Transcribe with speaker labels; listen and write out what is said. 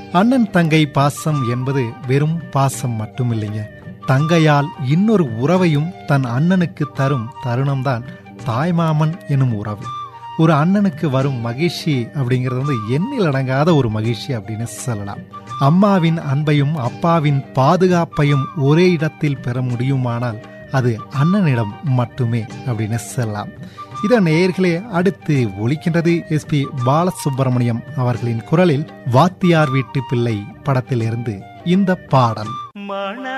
Speaker 1: அண்ணன் தங்கை பாசம் என்பது வெறும் பாசம் மட்டுமில்லைங்க தங்கையால் இன்னொரு உறவையும் தன் அண்ணனுக்கு தரும் தருணம்தான் தாய்மாமன் எனும் உறவு ஒரு அண்ணனுக்கு வரும் மகிழ்ச்சி அப்படிங்கிறது வந்து எண்ணில் அடங்காத ஒரு மகிழ்ச்சி அப்படின்னு சொல்லலாம் அம்மாவின் அன்பையும் அப்பாவின் பாதுகாப்பையும் ஒரே இடத்தில் பெற முடியுமானால் அது அண்ணனிடம் மட்டுமே அப்படின்னு சொல்லலாம் இதன் நேயர்களே அடுத்து ஒலிக்கின்றது எஸ்பி பாலசுப்பிரமணியம் அவர்களின் குரலில் வாத்தியார் வீட்டு பிள்ளை படத்திலிருந்து இந்த பாடல்
Speaker 2: மண